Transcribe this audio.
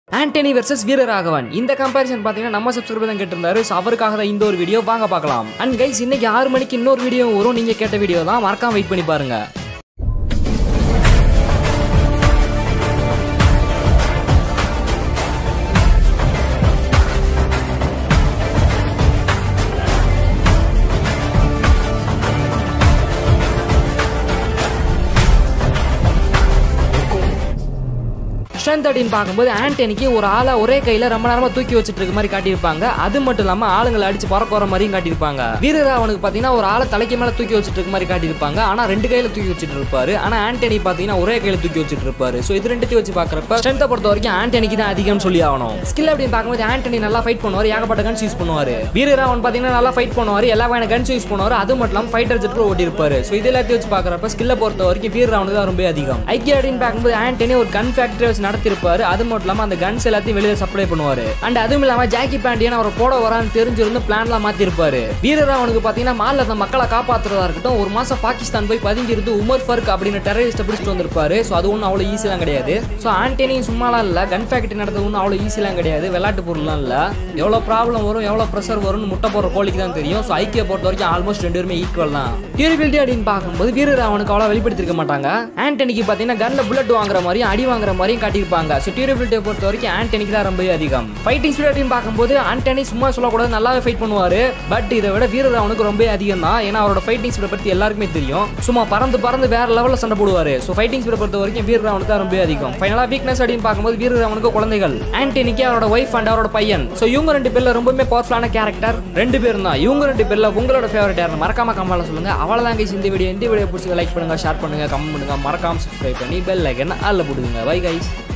Antony versus Veeraraghavan இந்த comparison பார்த்தீங்கன்னா நம்ம சப்ஸ்கிரைபர் தான் கேட்டிருந்தாரு ஸோ அவருக்காக தான் இந்த ஒரு வீடியோ வாங்க பார்க்கலாம் அண்ட் கைஸ் இன்னைக்கு ஆறு மணிக்கு இன்னொரு வீடியோ வரும் நீங்க கேட்ட வீடியோ தான் மறக்காம வெயிட் பண்ணி பாருங்க ஸ்ட்ரென்த் அப்படின்னு பார்க்கும்போது ஆண்டனிக்கு ஒரு ஆளை ஒரே கையில ரொம்ப நேரமா தூக்கி வச்சுட்டு இருக்க மாதிரி காட்டியிருப்பாங்க அது மட்டும் இல்லாம ஆளுங்களை அடிச்சு பறக்க வர மாதிரியும் காட்டியிருப்பாங்க வீரராவனுக்கு பாத்தீங்கன்னா ஒரு ஆளை தலைக்கு மேல தூக்கி வச்சுட்டு இருக்க மாதிரி காட்டியிருப்பாங்க ஆனா ரெண்டு கையில தூக்கி வச்சுட்டு இருப்பாரு ஆனா ஆண்டனி பாத்தீங்கன்னா ஒரே கையில தூக்கி வச்சுட்டு இருப்பாரு ஸோ இது ரெண்டுத்தையும் வச்சு பாக்குறப்ப ஸ்ட்ரென்த்தை பொறுத்த வரைக்கும் ஆண்டனிக்கு தான் அதிகம்னு சொல்லி ஆகணும் ஸ்கில் அப்படின்னு பார்க்கும்போது ஆண்டனி நல்லா ஃபைட் பண்ணுவார் ஏகப்பட்ட கன்ஸ் யூஸ் பண்ணுவாரு வீரராவன் பாத்தீங்கன்னா நல்லா ஃபைட் பண்ணுவார் எல்லா வகையான கன்ஸ் யூஸ் பண்ணுவார் அது மட்டும் இல்லாம ஃபைட்டர் ஜெட் ஓட்டி இருப்பாரு ஸோ இது எல்லாத்தையும் வச்சு பாக்குறப்ப ஸ்கில்லை பொறுத்த வரைக்கும் வீரராவனுக்கு தான் ரொம்ப அதிகம் ஐக்கிய அப்படின்னு பார்க்கும்போது ஆண்டனி ஒரு கன் ஃபேக்டரி வச்சு நடத்திருப்பாரு அது மட்டும் இல்லாம அந்த கன்ஸ் எல்லாத்தையும் வெளியே சப்ளை பண்ணுவாரு அண்ட் அதுவும் இல்லாம ஜாக்கி பாண்டியன் அவரை போட வரான்னு தெரிஞ்சிருந்து பிளான்லாம் மாத்திருப்பாரு வீரராவனுக்கு பாத்தீங்கன்னா மால்ல அந்த மக்களை காப்பாத்துறதா இருக்கட்டும் ஒரு மாசம் பாகிஸ்தான் போய் பதுங்கி இருந்து உமர் ஃபர்க் அப்படின்னு டெரரிஸ்ட பிடிச்சிட்டு வந்திருப்பாரு ஸோ அது ஒன்றும் அவ்வளோ ஈஸிலாம் கிடையாது ஸோ ஆண்டனியும் சும்மாலாம் இல்லை கன் ஃபேக்டரி நடந்தது ஒன்றும் அவ்வளோ ஈஸிலாம் கிடையாது விளையாட்டு பொருள்லாம் இல்லை எவ்வளோ ப்ராப்ளம் வரும் எவ்வளோ ப்ரெஷர் வரும்னு முட்டை போடுற கோழிக்கு தான் தெரியும் ஸோ ஐக்கிய பொறுத்த வரைக்கும் ஆல்மோஸ்ட் ரெண்டு பேருமே ஈக்குவல் தான் டியூரபிலிட்டி அப்படின்னு பார்க்கும்போது வீரராவனுக்கு அவ்வளோ வெளிப்படுத்திருக்க மாட்டாங்க ஆண்டனிக்கு பார்த்தீங்கன்னா கன்ல புல்லட் வாங்குற மாதிரியும் அடி வாங்குற மாதிரியும் காட்டியிருப்பாங்க ஸோ டியூரபிலிட்டியை பொறுத்த வரைக்கும் ஆண்டனிக்கு தான் ரொம்ப அதிகம் ஃபைட்டிங் ஸ்பீட் அப்படின்னு பார்க்கும்போது ஆண்டனி சும்மா சொல்லக்கூடாது நல்லாவே ஃபைட் பண்ணுவார் பட் இதை விட வீரராவனுக்கு ரொம்ப அதிகம் தான் ஏன்னா அவரோட ஃபைட்டிங் ஸ்பீடை பற்றி எல்லாருக்குமே தெரியும் சும்மா பறந்து பறந்து வேற லெவலில் சண்டை போடுவார் ஸோ ஃபைட்டிங் ஸ்பீடை பொறுத்த வரைக்கும் வீரராவனுக்கு தான் ரொம்ப அதிகம் ஃபைனலாக வீக்னஸ் அப்படின்னு பார்க்கும்போது வீரராவனுக்கு குழந்தைகள் ஆண்டனிக்கு அவரோட ஒய்ஃப் அண்ட் அவரோட பையன் ஸோ இவங்க ரெண்டு பேர்ல ரொம்பவே பவர்ஃபுல்லான கேரக்டர் ரெண்டு பேரும் தான் இவங்க ரெண்டு பேர்ல உங்களோட ஃபேவரட் யாருன்னு மறக்காம கமெண்ட்ல சொல்லுங்க அவ்வளோதான் guys இந்த வீடியோ இந்த வீடியோ பிடிச்சி லைக் பண்ணுங்க ஷேர் பண்ணுங்க கமெண்ட் பண்ணுங்க மறக்காம சப்ஸ்கிரைப் பண்ணி பெல் லைக்கன் அல்ல போடுங்க பை கைஸ்